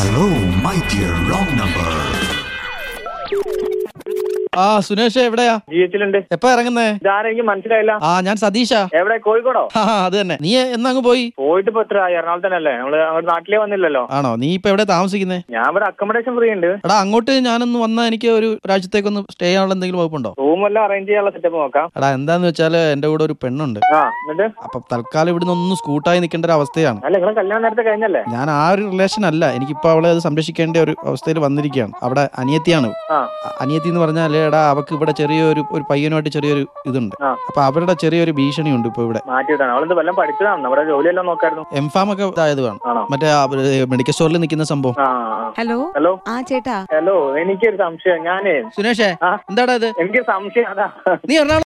Hello, my dear wrong number. ആ സുനേഷ് എവിടെയാ G എച്ചിലുണ്ട് എപ്പ ഇറങ്ങുന്നേ ഇതാരാ എനിക്ക് മനസ്സിലായില്ല ആ ഞാൻ സതീഷാ എവിടെ കോഴിക്കോടോ ആ അത് തന്നെ നീ എന്നങ്ങ് പോയി പോയിട്ട് ഇപ്പൊ എത്ര എറണാകുളത്തന്നല്ലേ നമ്മള് അങ്ങോട്ട് നാട്ടിലേ വന്നില്ലല്ലോ ആണോ നീ ഇപ്പൊ എവിടെ താമസിക്കുന്നേ ഞാൻ ഇവിടെ അക്കോമഡേഷൻ ഫ്രീ ഉണ്ട് എടാ അങ്ങോട്ട് ഞാനൊന്ന് വന്നാ എനിക്ക് ഒരു ഒരാഴ്ചത്തേക്കൊന്ന് സ്റ്റേ ചെയ്യാനുള്ള എന്തെങ്കിലും വകുപ്പുണ്ടോ റൂം എല്ലാം അറേഞ്ച് ചെയ്യാനുള്ള സെറ്റപ്പ് നോക്കാം എടാ എന്താന്ന് വെച്ചാല് എന്റെ കൂടെ ഒരു പെണ്ണുണ്ട് ആ എന്നിട്ട് അപ്പൊ തൽക്കാലം ഇവിടുന്ന് ഒന്ന് സ്കൂട്ടായി നിൽക്കേണ്ട ഒരു അവസ്ഥയാണ് അല്ല നിങ്ങളെ കല്യാണം നേരത്തെ കഴിഞ്ഞല്ലേ ഞാൻ ആ ഒരു റിലേഷൻ അല്ല എനിക്കിപ്പോ അവളെ അത് സംരക്ഷിക്കേണ്ട ഒരു അവസ്ഥയിൽ വന്നിരിക്കുകയാണ് അവിടെ അനിയത്തിയാണ് ആ അ- അനിയത്തി എന്ന് പറഞ്ഞാൽ എടാ അവക്ക് ഇവിടെ ചെറിയൊരു ഒരു പയ്യനുമായിട്ട് ചെറിയൊരു ഇതുണ്ട് ആ. അപ്പൊ അവരുടെ ചെറിയൊരു ഭീഷണിയുണ്ട് ഇപ്പൊ ഇവിടെ മാറ്റിയിട്ടാണ് അവളെന്ത് വല്ലതും പഠിച്ചതാണ് നമ്മുടെ ജോലിയെല്ലാം നോക്കായിരുന്നു എം ഫാം ഒക്കെ ഇതായത് വേണം ആണോ മറ്റേ ആ മെഡിക്കൽ സ്റ്റോറിൽ നിൽക്കുന്ന സംഭവം ആ ഹലോ ഹലോ ആ ചേട്ടാ ഹലോ എനിക്കൊരു സംശയം ഞാനേ സുനേഷേ ആ? എന്താടാ ഇത് എനിക്ക് സംശയം അതാ നീ എറണാകുളം